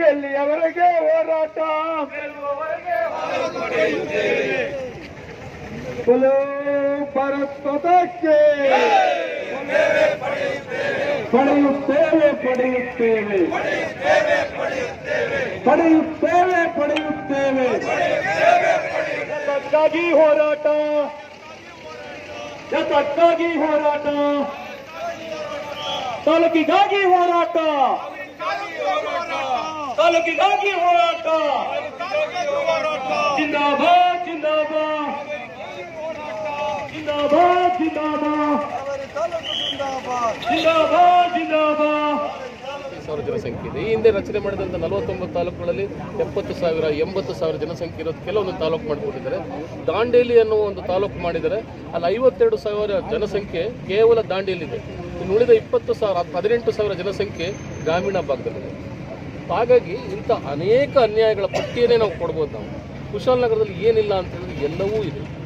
ಎಲ್ಲಿಯವರೆಗೆ ಹೋರಾಟ बोलो भारत माता के ಪಡೆಯುತ್ತೇವೆ ಪಡೆಯುತ್ತೇವೆ ಪಡೆಯುತ್ತೇವೆ ಪಡೆಯುತ್ತೇವೆ ಜಗಕ್ಕಾಗಿ ಹೋರಾಟ ಜಗಕ್ಕಾಗಿ ಹೋರಾಟ ತಾಲೂಕಿಗಾಗಿ ಹೋರಾಟ ತಾಲೂಕಿಗಾಗಿ ಹೋರಾಟ ಜಿಂದಾಬಾದ್ ಜಿಂದಾಬಾದ್ ಜಿಂದಾಬಾದ್ ಜಿಂದಾಬಾದ್ ಜಿಂದಾಬಾದ್ ಜಿಂದಾಬಾದ್ ಸಾವಿರ ಜನಸಂಖ್ಯೆ ಇದೆ ಈ ಹಿಂದೆ ರಚನೆ ಮಾಡಿದಂಥ ನಲವತ್ತೊಂಬತ್ತು ತಾಲೂಕುಗಳಲ್ಲಿ ಎಪ್ಪತ್ತು ಸಾವಿರ ಎಂಬತ್ತು ಸಾವಿರ ಜನಸಂಖ್ಯೆ ಇರೋದು ಕೆಲವೊಂದು ತಾಲೂಕು ಮಾಡಿಕೊಂಡಿದ್ದಾರೆ ದಾಂಡೇಲಿ ಅನ್ನುವ ಒಂದು ತಾಲೂಕು ಮಾಡಿದ್ದಾರೆ ಅಲ್ಲಿ ಐವತ್ತೆರಡು ಸಾವಿರ ಜನಸಂಖ್ಯೆ ಕೇವಲ ದಾಂಡೇಲಿದೆ ಇನ್ನು ಉಳಿದ ಇಪ್ಪತ್ತು ಸಾವಿರ ಹದಿನೆಂಟು ಸಾವಿರ ಜನಸಂಖ್ಯೆ ಗ್ರಾಮೀಣ ಭಾಗದಲ್ಲಿದೆ ಹಾಗಾಗಿ ಇಂಥ ಅನೇಕ ಅನ್ಯಾಯಗಳ ಪಟ್ಟಿಯನ್ನೇ ನಾವು ಕೊಡ್ಬೋದು ನಾವು ಕುಶಾಲನಗರದಲ್ಲಿ ಏನಿಲ್ಲ ಅಂತ ಹೇಳಿದ್ರೆ ಎಲ್ಲವೂ ಇದೆ